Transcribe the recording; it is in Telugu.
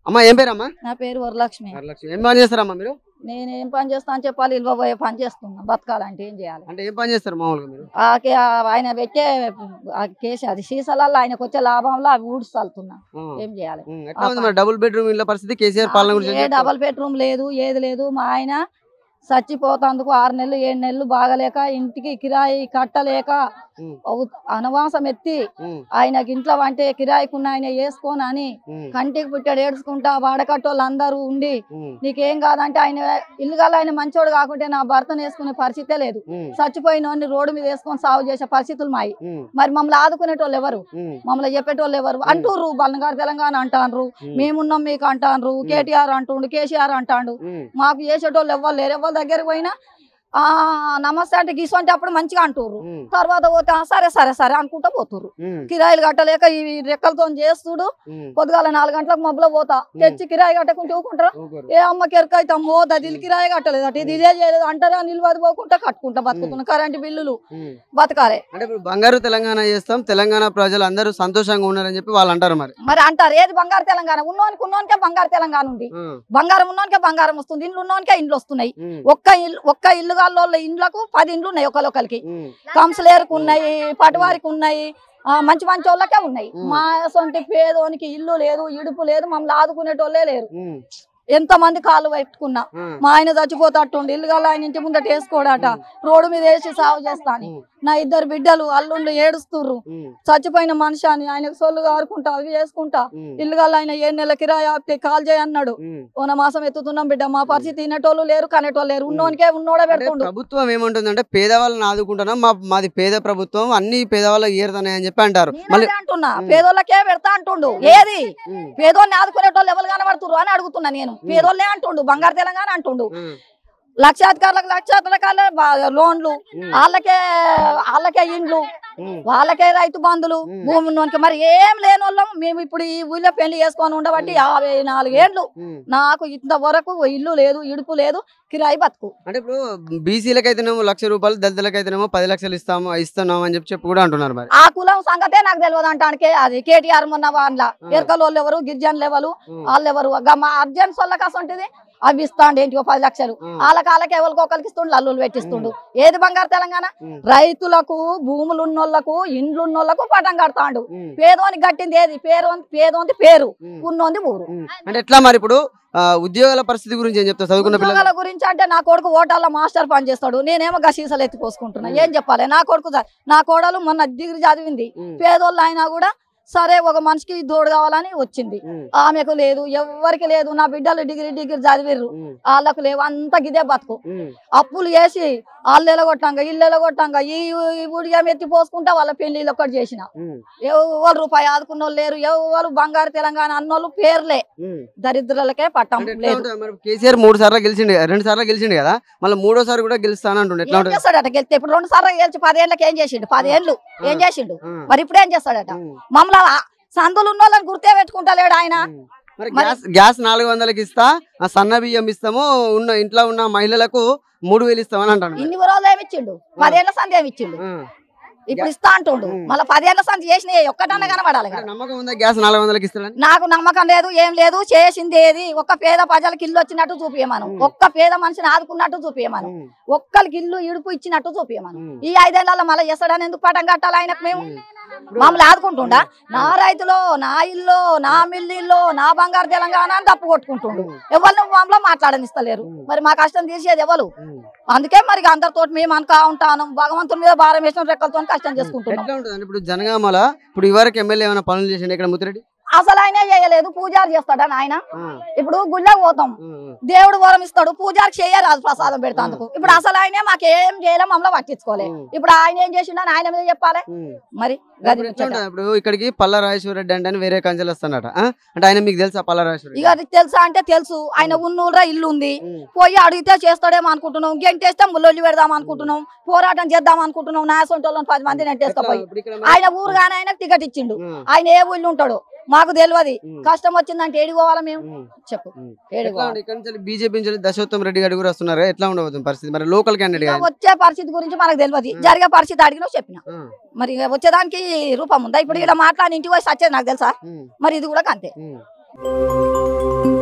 అమ్మా ఏం పేరమ్మా నా పేరు వరలక్ష్మి వరలక్ష్మి ఏం పని చేస్తారమ్మా మీరు నేను ఏం పని చేస్తా అని చెప్పాలి ఇల్వబోయే పని చేస్తున్నా బతకాలంటే ఏం చేయాలి అంటే ఏం పని చేస్తారు మామూలుగా మీరు ఆ కే- ఆ ఆయన పెట్టే ఆ కేసు అది సీసాలలో ఆయనకు వచ్చే లాభంలో అవి ఊడ్చల్తున్నా ఆ. ఏం చేయాలి ఉమ్, ఎట్లా ఉంది మరి డబుల్ బెడ్రూమ్ ఇళ్ళ పరిస్థితి కేసీఆర్ పాలన గురించి ఏం ఏ చెప్తారు? డబల్ బెడ్రూమ్ లేదు ఏది లేదు మా ఆయన చచ్చిపోతందుకు ఆరు నెలలు ఏడు నెలలు బాగలేక ఇంటికి కిరాయి కట్టలేక ఉమ్, అవు- అనవాసం ఎత్తి ఉమ్, ఆయనకి ఇంట్లో అంటే కిరాయికున్న ఆయన వేసుకోను అని ఉమ్, కంటికి పుట్టాడు ఏడ్చుకుంటా వాడకట్టోళ్ళు అందరూ ఉండి ఉమ్, నీకేం కాదంటే ఆయన ఇల్లు గల ఆయన మంచోడు కాకుంటే నా భర్తను వేసుకునే పరిస్థితే లేదు ఉమ్, చచ్చిపోయిన రోడ్డు మీద వేసుకొని సాగు చేసే పరిస్థితులు మాయి ఉమ్, మరి మమ్మల్ని ఆదుకునేటోళ్ళు ఎవరు ఉమ్, మమ్మల్ని చెప్పేటోళ్ళు ఎవరు అంటూర్రు బల్లగారు తెలంగాణ అంటాన్రు ఉమ్, మేమున్నాం మీకు అంటాన్రు కేటీఆర్ అంటుండు కేసీఆర్ అంటాండు ఉమ్, మాకు చేసేటోళ్ళు ఎవరు లేరు ఎవరి దగ్గరికి పోయినా ఆ నమస్తే అంటే గీసంటే అప్పుడు మంచిగా అంటుర్రు ఉమ్, తర్వాత పోతే "ఆ, సరే సరే సరే అనుకుంటా పోతుర్రు ఉమ్, కిరాయిలు కట్టలేక ఈ రెక్కలతో చేస్తుడు ఉమ్, పొద్దుగాల నాలుగు గంటలకు మబ్బులో పోతా తెచ్చి కిరాయి కట్టకుంటే ఊకుంటారా ఊరుకోరు. ఏ అమ్మకి ఎరకైతామో దదిలు కిరాయి కట్టలేదు అటు ఇది ఇదే చేయలేదు అంటారా నిలబడి పోకుండా కట్టుకుంటా బతుకుతున్నా కరెంటు బిల్లులు ఉమ్. బతకాలే అంటే ఇప్పుడు బంగారు తెలంగాణ చేస్తాం తెలంగాణ ప్రజలు అందరూ సంతోషంగా ఉన్నారని చెప్పి వాళ్ళు అంటారు మరి మరి అంటారు ఏది బంగారు తెలంగాణ ఉన్నోనికి ఉన్నోనికే బంగారు తెలంగాణ ఉంది ఆ, బంగారం ఉన్నోనికే బంగారం వస్తుంది ఇండ్లు ఉన్నోనికే ఇండ్లు వస్తున్నాయి ఉమ్, ఒక్క ఇల్లు ఒక్క ఇల్లు గాళ్ళ ఇండ్లకు పది ఇండ్లు ఉన్నాయి ఒకరికొకరికి ఉమ్, కంసలేరుకు ఉన్నాయి పటివారికి ఉన్నాయి ఆ, మంచి మంచి వాళ్ళకే ఉన్నాయి ఉమ్. మా సొంటి పేదోనికి ఇల్లు లేదు ఇడుపు లేదు మమ్మల్ని ఆదుకునేటోళ్ళే లేరు ఉమ్, ఎంత మంది కాళ్ళు పెట్టుకున్నా ఆ, మా ఆయన చచ్చిపోతట్టుండి ఇల్లు గల ఆయన ఇంటి ముందట వేసుకోడాట రోడ్డు మీద వేసి సాగు చేస్తాను ఉమ్, నా ఇద్దరు బిడ్డలు అల్లుండు ఏడుస్తుర్రు ఉమ్, చచ్చిపోయిన మనిషి అని ఆయనకు సొల్లు కారుకుంటా అవి చేసుకుంటా ఉమ్, ఇల్లు గల ఆయన ఏడు నెలల కిరాయి ఆపితే కాల్ చేయన్నాడు ఉమ్. ఓన మాసం ఎత్తుతున్నాం బిడ్డ మా పరిస్థితి తినేటోళ్ళు లేరు కనేటోళ్ళు లేరు ఉన్నోనికే ఉన్నోడే అంటే పెడుతుండు ప్రభుత్వం ఏమంటుందంటే పేదవాళ్ళని ఆదుకుంటున్నాం మా మాది పేద ప్రభుత్వం అన్ని పేదవాళ్ళకి ఏరుతున్నాయి అని చెప్పి అంటారు నేను మళ్ళీ అదే అంటున్నా ఉమ్. పేదోళ్ళకే పెడతా అంటుండు ఏది ఉమ్, పేదోళ్ళని ఆదుకునేటోళ్ళు ఎవరు కనబడుతుర్రు అని అడుగుతున్నా నేను పేదోళ్ళే అంటుండు బంగారు తెలంగాణ అంటుండు ఉమ్, లక్షాధికారులకు లక్షాధికారుల లోన్లు ఉమ్, వాళ్ళకే వాళ్ళకే ఇండ్లు ఉమ్, వాళ్ళకే రైతు బంధులు ఉమ్. భూమి ఉన్నోనికి మరి ఏం లేని వాళ్ళం మేము ఇప్పుడు ఈ ఊళ్ళో పెళ్లి చేసుకొని ఉండబట్టి యాభై నాలుగేళ్లు ఉమ్. నాకు ఇంతవరకు ఇల్లు లేదు ఇడుపు లేదు కిరాయి బతుకు అంటే ఇప్పుడు బీసీలకైతేనేమో లక్ష రూపాయలు దళితులకైతేనేమో పది లక్షలు ఇస్తాము ఇస్తున్నాం అని చెప్పి చెప్పి కూడా అంటున్నారు మరి ఆ కులం సంగతే నాకు తెలియదు అంటానికి అది కేటీఆర్ మొన్న వాళ్ళ ఆ. ఎరకల వాళ్ళు ఎవరు గిరిజనులు ఎవరు ఉమ్, వాళ్ళు ఎవరు గా మా అర్జెంట్స్ వాళ్ళకి అసంటిది అవి ఇస్తాండి ఏంటి పది లక్షలు ఉమ్, వాళ్ళకి వాళ్ళకి ఎవరికి ఒకరికి ఇస్తుండు అల్లులు పెట్టిస్తుండు ఏది బంగారు తెలంగాణ ఉమ్, రైతులకు భూములు ఉన్నోళ్లకు ఇండ్లు ఉన్నోళ్లకు పటం కడతాండు ఉమ్, పేదోనికి కట్టింది ఏది పేరు పేదోంది పేరు ఉమ్, ఉన్నోంది ఊరు ఉమ్. అంటే ఎట్లా మరి ఇప్పుడు ఆ, ఉద్యోగాల పరిస్థితి గురించి ఏం చెప్తారు చదువుకున్న పిల్లలు ఉద్యోగాల గురించి అంటే నా కొడుకు ఓటాల్లో మాస్టర్ పని చేస్తాడు నేనేమో గసీసలు ఎత్తిపోసుకుంటున్నా ఏం చెప్పాలి నా కొడుకు చ- నా కోడలు మొన్న డిగ్రీ చదివింది ఉమ్, పేదోళ్ళు అయినా కూడా సరే ఒక మనిషికి దోడు కావాలని వచ్చింది ఉమ్, ఆమెకు లేదు ఎవరికి లేదు నా బిడ్డలు డిగ్రీ డిగ్రీ చదివిర్రు ఉమ్, వాళ్ళకు లేవు అంత గిదే బతుకు ఉమ్, అప్పులు చేసి వాళ్ళు ఎలగొట్టంగా ఇల్లు ఎలగొట్టంగా ఈ ఈ ఊడిగా ఎత్తి పోసుకుంటా వాళ్ళ పెళ్లిళ్ళు ఒక్కటి చేసిన ఉమ్, ఎవరు రూపాయి ఆదుకున్న వాళ్ళు లేరు ఎవరు బంగారు తెలంగాణ అన్నోళ్ళు పేర్లే ఉమ్. దరిద్రులకే పట్టం అంటే ఎట్లా లేదు ఉంటుంది మరి కేసీఆర్ మూడు సార్లు గెలిచిండు కదా, రెండు సార్లు గెలిచిండు కదా మళ్ళీ మూడోసారి కూడా గెలుస్తాను అంటుండే ఎట్లా ఏం ఉంటుంది చేస్తాడట గెలిస్తే ఇప్పుడు రెండు సార్లు గెలిచి పదేళ్ళకి ఏం చేసిండు పదేళ్ళు ఏం చేసిండు ఆ, మరి ఇప్పుడు ఏం చేస్తాడట ఉమ్, మమ్మల్ని ఆ సందులు ఉన్న వాళ్ళని గుర్తే పెట్టుకుంటలేడు ఆయన ఉమ్. మరి మరి- గ్యాస్ గ్యాస్ నాలుగు వందలకి ఇస్తా ఆ సన్న బియ్యం ఇస్తాము ఉన్న ఇంట్లో ఉన్న మహిళలకు మూడు వేలు ఇస్తామని అంటాను ఇన్ని రోజులు ఏమి ఇచ్చిండు పదేళ్ల సంధి ఏమి ఇచ్చిండు ఆ. ఇప్పుడు ఇస్తా అంటుండు ఉమ్. మళ్ళీ పదేళ్ల సంధి చేసిన ఒక్కటన్నా కనబడాలి అంటే కదా నమ్మకం ఉందా గ్యాస్ నాలుగు వందలకి ఇస్తాడని నాకు నమ్మకం లేదు ఏం లేదు చేసింది ఏది ఒక్క పేద ప్రజలకు ఇల్లు వచ్చినట్టు చూపించమను ఉమ్. ఒక్క పేద మనిషిని ఆదుకున్నట్టు చూపించమను ఉమ్, ఒక్కరికి ఇల్లు ఇడుపు ఇచ్చినట్టు చూపించమను ఉమ్, ఈ ఐదేళ్లలో మళ్ళీ చేస్తాడని ఎందుకు పటం కట్టాలి ఆయనకు మేము ఉమ్. మమ్మల్ని ఆదుకుంటుండా నా రైతులో నా ఇల్లు నా మిల్లిల్లో నా బంగారు తెలంగాణ అని తప్పు కొట్టుకుంటుండు ఉమ్, ఎవరు నువ్వు మమ్మల్ని మాట్లాడనిస్తలేరు ఉమ్. మరి మా కష్టం తీసేది ఎవరు ఉమ్. అందుకే మరి అందరితో మేము అనుకా ఉంటాను భగవంతుని మీద భారం వేసిన రెక్కలతో కష్టం చేసుకుంటున్నాం ఎట్లా ఉంటుంది ఇప్పుడు జనగామల ఇప్పుడు ఇవరకు ఎమ్మెల్యే ఏమైనా పనులు చేసిండు ఇక్కడ ముత్తిరెడ్డి అసలు ఆయన చేయలేదు పూజారి చేస్తాడని ఆయన ఆ, ఇప్పుడు గుళ్ళకి పోతాం ఆ, ఆ. దేవుడు వరం ఇస్తాడు పూజారికి చేయరాదు ప్రసాదం పెడతాందుకు ఇప్పుడు అసలు ఆయనే మాకేం చేయలే మమ్మల్ని పట్టించుకోలే ఉమ్. ఇప్పుడు ఆయన ఏం చేసిండని ఆయన మీద చెప్పాలి ఉమ్. మరి ఇప్పుడు గది ఎట్లా ముచ్చట. ఉంటుంది? ఇప్పుడు ఇక్కడికి పల్ల రాజేశ్వర రెడ్డి అంటే అని వేరే కంచెలు వస్తాడట ఆ? అంటే ఆయన మీకు తెలుసా పల్ల రాజేశ్వర రెడ్డి? ఇక అది తెలుసా అంటే తెలుసు ఆయన ఉన్నూరా ఇల్లు ఉంది ఉమ్, పోయి అడిగితే చేస్తాడేమో అనుకుంటున్నాం గెంటేస్తే ముల్లొల్లి పెడదాం అనుకుంటున్నాం పోరాటం చేద్దాం అనుకుంటున్నాం నా సొంటోళ్ళని పది మంది ఎట్లా? నెట్టేసుకపోయి ఇప్పుడు ఇక్కడ మరి- ఆయన ఊరు కానీ ఆయనకు టికెట్ ఇచ్చిండు ఉమ్, ఆయన ఏ ఊళ్ళు ఉంటాడో మాకు తెలియదు ఉమ్, కష్టం వచ్చిందంటే ఏడికి పోవాలా మేము ఉమ్. చెప్పు ఉమ్. ఏడికి ఎట్లా పోవాలి ఉంది? ఇక్కడ నుంచి బీజేపీ నుంచి దశోత్తమ్ రెడ్డి గారు కూడా వస్తున్నారు ఎట్లా ఉండబోతుంది పరిస్థితి మరి లోకల్ క్యాండిడేట్ ఇక గాని వచ్చే పరిస్థితి గురించి మనకు తెలియదు ఉమ్. జరిగే పరిస్థితి అడిగినా చెప్పిన ఆ, మరి ఇక వచ్చేదానికి రూపం ఉందా ఇప్పుడు ఇక్కడ మాట్లాడి ఇంటికి పోయి సచ్చేది నాకు తెలుసా ఉమ్, మరి ఇది కూడా అంతే ఉమ్. ఓకే